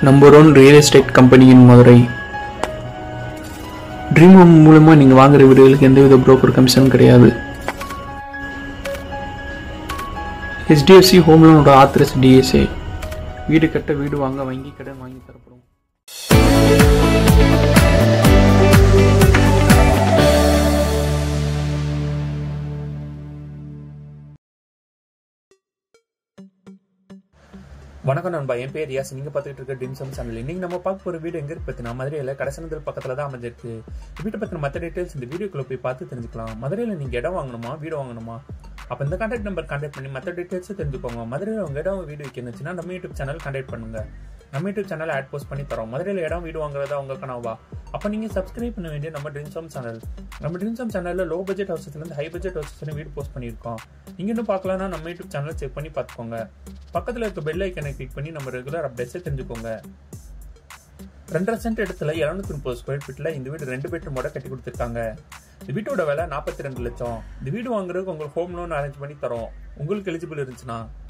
number one real estate company in Madurai dream home மூலமாக நீங்கள் வாங்குற வீடுகளுக்கு எந்தவித புரோக்கர் கமிஷனும் கிடையாது ஹெச்டிஎஃப்சி ஹோம் லோனோட ஆத்திரஸ் டிஎஸ்ஏ வீடு கட்ட வீடு வாங்க வங்கி கடன் வாங்கி தரப்படும் வணக்கம் நண்பா என் பேர் யாஸ் நீங்க பார்த்துட்டு இருக்க டிம்சம் சேனல் இன்னைக்கு நம்ம பார்க்க போற வீடு எங்க இருக்கு பத்தினா மதுரையில கடைசனத்தில் பக்கத்துல தான் அமைஞ்சிருக்கு வீட்டை பத்தின மற்ற டீடைல்ஸ் இந்த வீடியோக்குள்ள போய் பார்த்து தெரிஞ்சுக்கலாம் மதுரையில நீங்க இடம் வாங்கணுமா வீடு வாங்கணுமா அப்ப இந்த கான்டாக்ட் நம்பர் கான்டாக்ட் பண்ணி மற்ற டீடைல்ஸ் தெரிஞ்சுக்கோங்க மதுரையில் உங்க இடம் வீடு வைக்கணுச்சுன்னா நம்ம யூடியூப் சேனல் கான்டாக்ட் பண்ணுங்க நம்ம யூடியூப் சேனல் ஆட் போஸ்ட் பண்ணி தரோம் மதுரையில் இடம் வீடு வாங்குறதா உங்க கனவா அப்ப நீங்க சப்ஸ்கிரைப் பண்ண வேண்டிய நம்ம ட்ரீம்ஸம் சேனல் நம்ம ட்ரீம்ஸம் சேனல்ல லோ பட்ஜெட் ஹவுசஸ்ல இருந்து ஹை பட்ஜெட் ஹவுசஸ் வீடு போஸ்ட் பண்ணியிருக்கோம் நீங்க இன்னும் பார்க்கலன்னா நம்ம யூடியூப் சேனல் செக் பண்ணி பார்த்துக்கோங்க பக்கத்துல இருக்க பெல் ஐக்கனை கிளிக் பண்ணி நம்ம ரெகுலர் அப்டேட்ஸை தெரிஞ்சுக்கோங்க ரெண்டரை சென்ட் இடத்துல இருநூத்தி முப்பது ஸ்கொயர் ஃபீட்ல இந்த வீடு ரெண்டு பெட்ரூமோட கட்டி கொடுத்துருக்காங்க இந்த வீட்டோட விலை நாற்பத்தி ரெண்டு லட்சம் இந்த வீடு வாங்குறதுக்கு உங்களுக்கு ஹோம் லோன் அரேஞ்ச் பண்ணி தரோம் உங்களுக்கு எலிஜிபிள் இருந்துச்சுன்னா